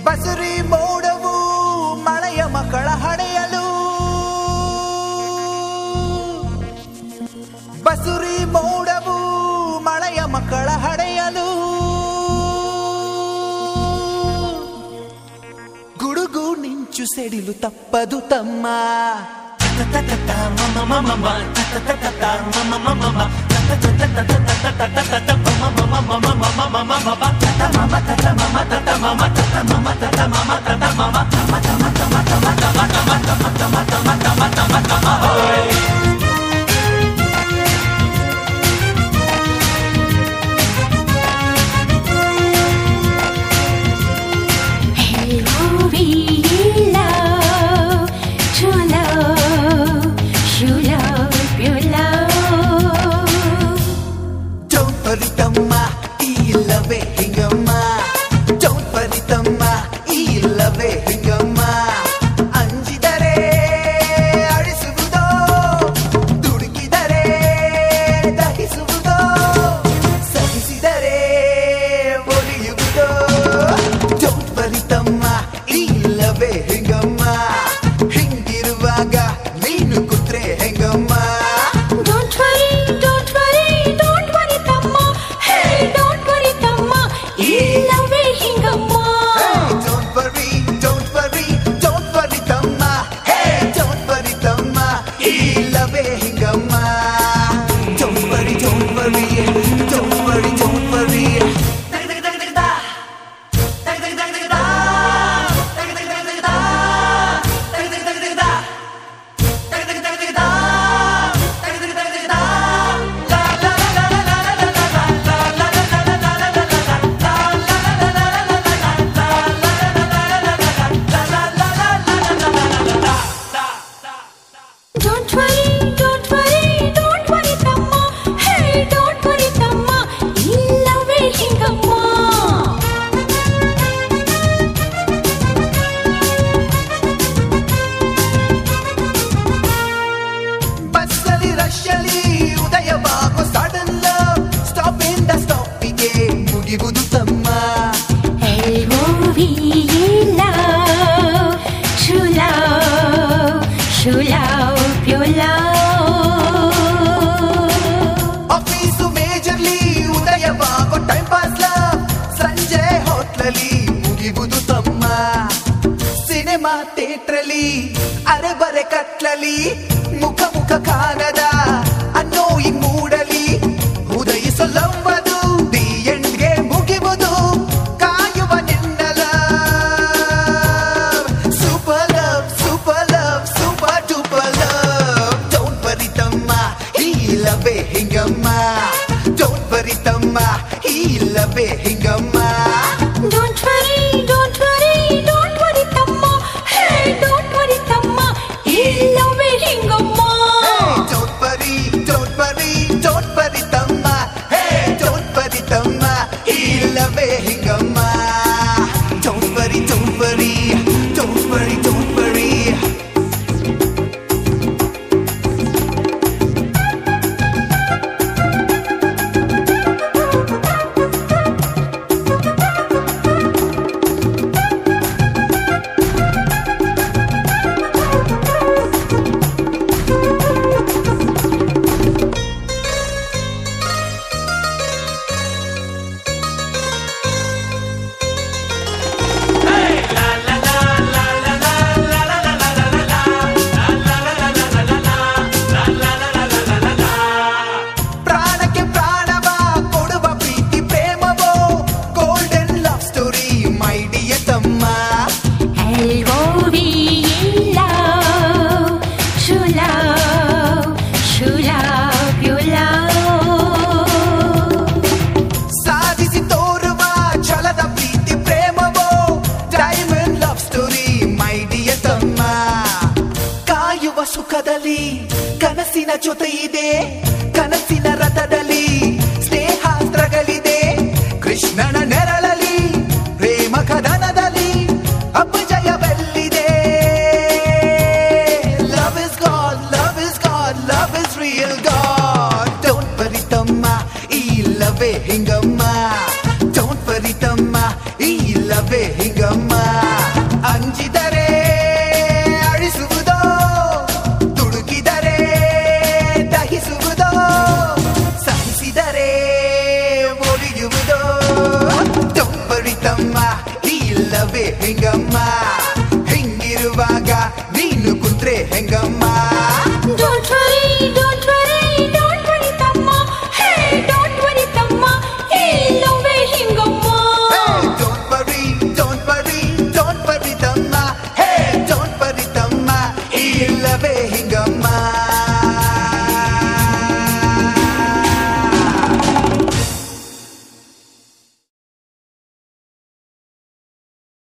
ಬಸುರಿ ಮೋಡವು ಮಳೆಯ ಮಕ್ಕಳ ಹಡೆಯಲು ಬಸುರಿ ಮೋಡವು ಮಳೆಯ ಮಕ್ಕಳ ಹಡೆಯಲು ಗುಡುಗು ನಿಂಚು ಸೆಡಿಲು ತಪ್ಪದು ತಮ್ಮ Hello, we love, true love, true love, pure love. ಚೌಪರಿತಮ್ಮ ಈ ಇಲ್ಲವೇ ಹಿಂಗಮ್ಮ ಚೌಪರಿತಮ್ಮ ಈ ಇಲ್ಲವೇ ಹಿಂಗಮ್ಮ ಅಂಜಿದರೆ ಅಳಿಸುವುದೋ ದುಡುಕಿದರೆ ದಹಿಸುವುದೋ ಸಹಿಸಿದರೆ ಒಲಿಯುವುದೋ ಚೌಪರಿತಮ್ಮ ಈ ಇಲ್ಲವೇ ಹಿಂಗಮ್ಮ ಹಿಂಗಿರುವಾಗ ನೀನು ಕುತ್ರೆ ಹೆಂಗಮ್ಮ Don't worry, don't worry, don't worry, Tamma. Hey, don't worry, Tamma. ಈ love ಹಿಂಗಮ್ಮ. Hey, don't worry, don't worry, don't worry, ತಮ್ಮ. Hey, don't worry, ತಮ್ಮ. ಈ ಲವೇ ಹಿಂಗಮ್ಮ. Don't worry, don't worry, don't worry, don't worry. Don't worry, don't worry, don't worry, Tamma. Hey, don't worry, Tamma. ಈ love ಹಿಂಗಮ್ಮ. ಬಸ್ಸಲ್ಲಿ ರಶ್ಶಲ್ಲಿ ಉದಯವಾಗೋ sudden stop ಇಂದ ಸ್ಟಾಪಿಗೆ ಮುಗಿವುದು ತಮ್ಮ L-O-V-E love, true love, true love, pure love. Office ಮೇಜರ್ಲಿ ಉದಯವಾಗೋ time pass ಸಂಜೆ ಹೋಟ್ಲಲ್ಲಿ ಮುಗಿವುದು ತಮ್ಮ cinema ಥಿಯೇಟ್ರಲ್ಲಿ ಅರೆ ಬರೆ ಕತ್ಲಲ್ಲಿ ಮುಖ ಮುಖ ಕಾಣದ ಅನ್ನೋ ಈ ಮೂಡಲಿ ಉದಯಿಸಲಂಬದು ದಿ ಎಂಡ್ಗೆ ಮುಗಿವುದು ಕಾಯುವ ನಿನ್ನಲ super love super love super duper love don't worry ತಮ್ಮ ಈ ಲವೇ ಹಿಂಗಮ್ಮ ಡೋಂಟ್ ವರಿ ತಮ್ಮ ಈ ಲವೇ ಹಿಂಗಮ್ಮ Don't worry, don't worry, don't worry, Tamma. Hey, don't worry, Tamma. ಈ love ಹಿಂಗಮ್ಮ. Don't worry don't worry don't worry ತಮ್ಮ ಹೇ ಡೋಂಟ್ ವರಿ ತಮ್ಮ ಈ ಲವೇ ಹಿಂಗಮ್ಮ don't worry don't worry don't worry don't worry ಪ್ರಾಣಕ್ಕೆ ಪ್ರಾಣವ ಕೊಡುವ ಪ್ರೀತಿ ಪ್ರೇಮವೋ golden love story my dear ತಮ್ಮ L-O-V-E love, true love, true love, pure love. ಸಾಧಿಸಿ ತೋರುವ ಛಲದ ಪ್ರೀತಿ ಪ್ರೇಮವೋ diamond love story my dear ತಮ್ಮ ಕಾಯುವ ಸುಖದಲ್ಲಿ ಕನಸಿನ ಜೊತೆ ಇದೆ ಕನಸಿನ ರಥದಲ್ಲಿ ಸ್ನೇಹಾಸ್ತ್ರಗಳಿದೆ ಕೃಷ್ಣನ ನೆರಳಲ್ಲಿ ಪ್ರೇಮ ಕದನದಲ್ಲಿ ಅಪಜಯವೆಲ್ಲಿದೆ love is God love is God love is real God don't worry ತಮ್ಮ ಈ ಲವೇ ಹಿಂಗಮ್ಮ ಡೋಂಟ್ ವರಿ ತಮ್ಮ ಈ ಲವೇ ಹಿಂಗಮ್ಮ